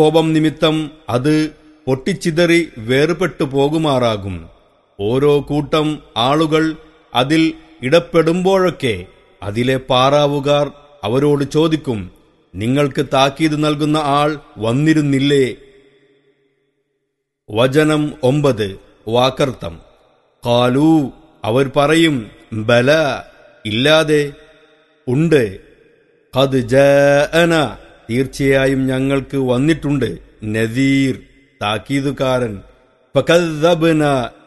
കോപം നിമിത്തം അത് പൊട്ടിച്ചിതറി വേറുപെട്ടു പോകുമാറാകും ഓരോ കൂട്ടം ആളുകൾ അതിൽ ഇടപെടുമ്പോഴൊക്കെ അതിലെ പാറാവുകാർ അവരോട് ചോദിക്കും നിങ്ങൾക്ക് താക്കീത് നൽകുന്ന ആൾ വന്നിരുന്നില്ലേ വചനം ഒമ്പത് വാക്കർത്തം കാലൂ അവർ പറയും ബല ഇല്ലാതെ ഉണ്ട് കത് ജന തീർച്ചയായും ഞങ്ങൾക്ക് വന്നിട്ടുണ്ട് നദീർ താക്കീതുകാരൻ ഫകദ്ദബ്ന